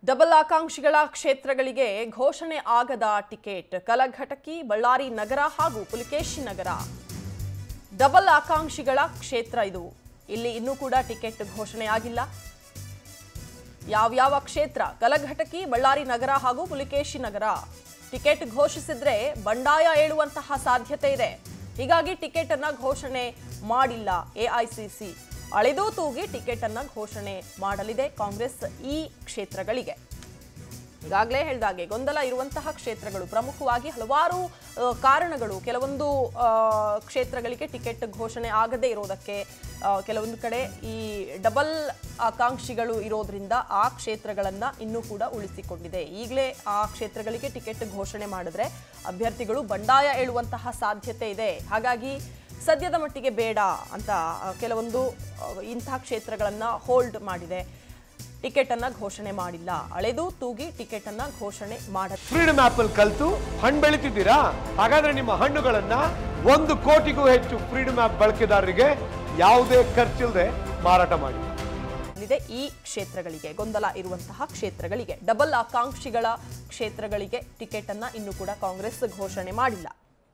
double ಆಕಾಂಕ್ಷಿಗಳ ಕ್ಷೇತ್ರಗಳಿಗೆ ಘೋಷಣೆ ಆಗದ ಟಿಕೆಟ್ ಕಲಘಟಕಿ ಬಳ್ಳಾರಿ ನಗರ ಹಾಗೂ ಪುಲಿಕೇಶಿ ನಗರ ಡಬಲ್ ಆಕಾಂಕ್ಷಿಗಳ ಕ್ಷೇತ್ರ ಇದು ಇಲ್ಲಿ ಇನ್ನೂ ಕೂಡ ಟಿಕೆಟ್ ಘೋಷಣೆ ಆಗಿಲ್ಲ ಯಾವ್ಯಾವ ಕ್ಷೇತ್ರ ಕಲಘಟಕಿ ಬಳ್ಳಾರಿ ನಗರ ಹಾಗೂ ಪುಲಿಕೇಶಿ ನಗರ ಟಿಕೆಟ್ ಘೋಷಿಸಿದ್ರೆ ಬಂಡಾಯ ಏಳುವಂತಹ ಸಾಧ್ಯತೆ ಇದೆ ಹೀಗಾಗಿ ಟಿಕೆಟ್ ಅನ್ನ ಘೋಷಣೆ ಮಾಡಿಲ್ಲ ಎಐಸಿಸಿ ಅಳೆದೂ ತೂಗಿ ಟಿಕೆಟ್ ಅನ್ನ ಘೋಷಣೆ ಮಾಡಲಿದೆ ಕಾಂಗ್ರೆಸ್ ಈ ಕ್ಷೇತ್ರಗಳಿಗೆ ಈಗಾಗಲೇ ಹೇಳಿದಾಗೆ ಗೊಂದಲ ಇರುವಂತಹ ಕ್ಷೇತ್ರಗಳು ಪ್ರಮುಖವಾಗಿ ಹಲವಾರು ಆ, ಕಾರಣಗಳು ಕೆಲವೊಂದು ಆ, ಕ್ಷೇತ್ರಗಳಿಗೆ ಟಿಕೆಟ್ ಘೋಷಣೆ ಆಗದೇ ಇರೋದಕ್ಕೆ ಆ, ಕೆಲವೊಂದು ಕಡೆ ಈ ಡಬಲ್ ಆಕಾಂಕ್ಷಿಗಳು ಇರೋದ್ರಿಂದ ಆ ಕ್ಷೇತ್ರಗಳನ್ನು ಇನ್ನೂ ಕೂಡ ಉಳಿಸಿಕೊಂಡಿದೆ ಈಗಲೇ ಆ ಕ್ಷೇತ್ರಗಳಿಗೆ ಟಿಕೆಟ್ ಘೋಷಣೆ ಮಾಡಿದ್ರೆ ಅಭ್ಯರ್ಥಿಗಳು ಬಂಡಾಯ ಏಳುವಂತಹ ಸಾಧ್ಯತೆ ಇದೆ ಹಾಗಾಗಿ ಸದ್ಯದ ಮಟ್ಟಿಗೆ ಬೇಡ ಅಂತ ಆ, ಕೆಲವೊಂದು ಆ, ಇಂತಹ ಕ್ಷೇತ್ರಗಳನ್ನು ಹೋಲ್ಡ್ ಮಾಡಿದೆ ಟಿಕೆಟ್ ಅನ್ನ ಘೋಷಣೆ ಮಾಡಿಲ್ಲ ಅಳೆದು ತೂಗಿ ಟಿಕೆಟ್ ಅನ್ನ ಘೋಷಣೆ ಮಾಡ ಫ್ರೀಡಮ್ ಆಪ್ ಅಲ್ಲಿ ಕಲ್ತು ಹಣ್ಣು ಬೆಳಿತಿದ್ದೀರಾ ಹಾಗಾದ್ರೆ ನಿಮ್ಮ ಹಣ್ಣುಗಳನ್ನ ಒಂದು ಕೋಟಿಗೂ ಹೆಚ್ಚು ಫ್ರೀಡಮ್ ಆಪ್ ಬಳಕೆದಾರರಿಗೆ ಯಾವುದೇ ಖರ್ಚಿಲ್ಲದೆ ಮಾರಾಟ ಮಾಡಿ ಇದೆ ಈ ಕ್ಷೇತ್ರಗಳಿಗೆ ಗೊಂದಲ ಇರುವಂತಹ ಕ್ಷೇತ್ರಗಳಿಗೆ ಡಬಲ್ ಆಕಾಂಕ್ಷಿಗಳ ಕ್ಷೇತ್ರಗಳಿಗೆ ಟಿಕೆಟ್ ಅನ್ನ ಇನ್ನೂ ಕೂಡ ಕಾಂಗ್ರೆಸ್ ಘೋಷಣೆ ಮಾಡಿಲ್ಲ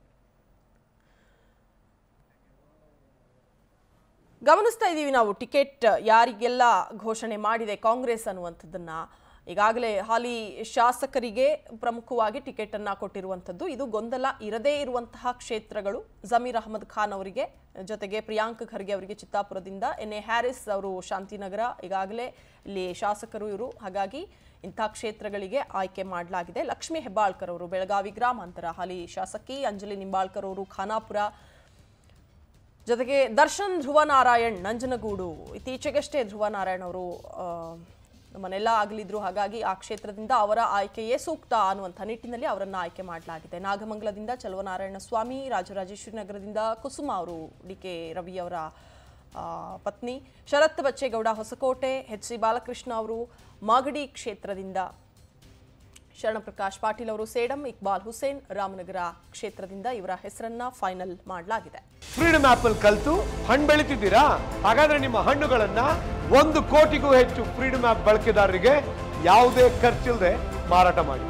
ಗಮನಿಸ್ತಾ ಇದ್ದೀವಿ ನಾವು ಟಿಕೆಟ್ ಯಾರಿಗೆಲ್ಲ ಘೋಷಣೆ ಮಾಡಿದೆ ಕಾಂಗ್ರೆಸ್ ಅನ್ನುವಂಥದ್ದನ್ನ ಈಗಾಗಲೇ ಹಾಲಿ ಶಾಸಕರಿಗೆ ಪ್ರಮುಖವಾಗಿ ಟಿಕೆಟ್ ಅನ್ನ ಕೊಟ್ಟಿರುವಂಥದ್ದು ಇದು ಗೊಂದಲ ಇರದೇ ಇರುವಂತಹ ಕ್ಷೇತ್ರಗಳು ಜಮೀರ್ ಅಹಮದ್ ಖಾನ್ ಅವರಿಗೆ ಜೊತೆಗೆ ಪ್ರಿಯಾಂಕ್ ಖರ್ಗೆ ಅವರಿಗೆ ಚಿತ್ತಾಪುರದಿಂದ ಎನ್ ಎ ಹ್ಯಾರಿಸ್ ಅವರು ಶಾಂತಿನಗರ ಈಗಾಗಲೇ ಇಲ್ಲಿ ಶಾಸಕರು ಇವರು ಹಾಗಾಗಿ ಇಂಥ ಕ್ಷೇತ್ರಗಳಿಗೆ ಆಯ್ಕೆ ಮಾಡಲಾಗಿದೆ ಲಕ್ಷ್ಮೀ ಹೆಬ್ಬಾಳ್ಕರ್ ಅವರು ಬೆಳಗಾವಿ ಗ್ರಾಮಾಂತರ ಹಾಲಿ ಶಾಸಕಿ ಅಂಜಲಿ ನಿಂಬಾಳ್ಕರ್ ಅವರು ಖಾನಾಪುರ ಜೊತೆಗೆ ದರ್ಶನ್ ಧ್ರುವನಾರಾಯಣ್ ನಂಜನಗೂಡು ಇತ್ತೀಚೆಗಷ್ಟೇ ಧ್ರುವನಾರಾಯಣ್ ಅವರು ಆ, ನಮ್ಮನ್ನೆಲ್ಲ ಆಗಲಿದ್ರು ಹಾಗಾಗಿ ಆ ಕ್ಷೇತ್ರದಿಂದ ಅವರ ಆಯ್ಕೆಯೇ ಸೂಕ್ತ ಅನ್ನುವಂಥ ನಿಟ್ಟಿನಲ್ಲಿ ಅವರನ್ನು ಆಯ್ಕೆ ಮಾಡಲಾಗಿದೆ ನಾಗಮಂಗಲದಿಂದ ಚಲುವನಾರಾಯಣ ಸ್ವಾಮಿ ರಾಜರಾಜೇಶ್ವರಿ ನಗರದಿಂದ ಕುಸುಮ ಅವರು ಡಿ ಕೆ ರವಿ ಅವರ ಆ, ಪತ್ನಿ ಶರತ್ ಬಚ್ಚೇಗೌಡ ಹೊಸಕೋಟೆ ಎಚ್ ಸಿ ಬಾಲಕೃಷ್ಣ ಅವರು ಮಾಗಡಿ ಕ್ಷೇತ್ರದಿಂದ ಶರಣಪ್ರಕಾಶ್ ಪಾಟೀಲ್ ಅವರು ಸೇಡಂ ಇಕ್ಬಾಲ್ ಹುಸೇನ್ ರಾಮನಗರ ಕ್ಷೇತ್ರದಿಂದ ಇವರ ಹೆಸರನ್ನ ಫೈನಲ್ ಮಾಡಲಾಗಿದೆ ಫ್ರೀಡಮ್ ಆಪ್ ಅಲ್ಲಿ ಕಲ್ತು ಹಣ್ಣು ಬೆಳಿತಿದ್ದೀರಾ ಹಾಗಾದ್ರೆ ನಿಮ್ಮ ಹಣ್ಣುಗಳನ್ನ ಒಂದು ಕೋಟಿಗೂ ಹೆಚ್ಚು ಫ್ರೀಡಮ್ ಆಪ್ ಬಳಕೆದಾರರಿಗೆ ಯಾವುದೇ ಖರ್ಚಿಲ್ಲದೆ ಮಾರಾಟ ಮಾಡಿ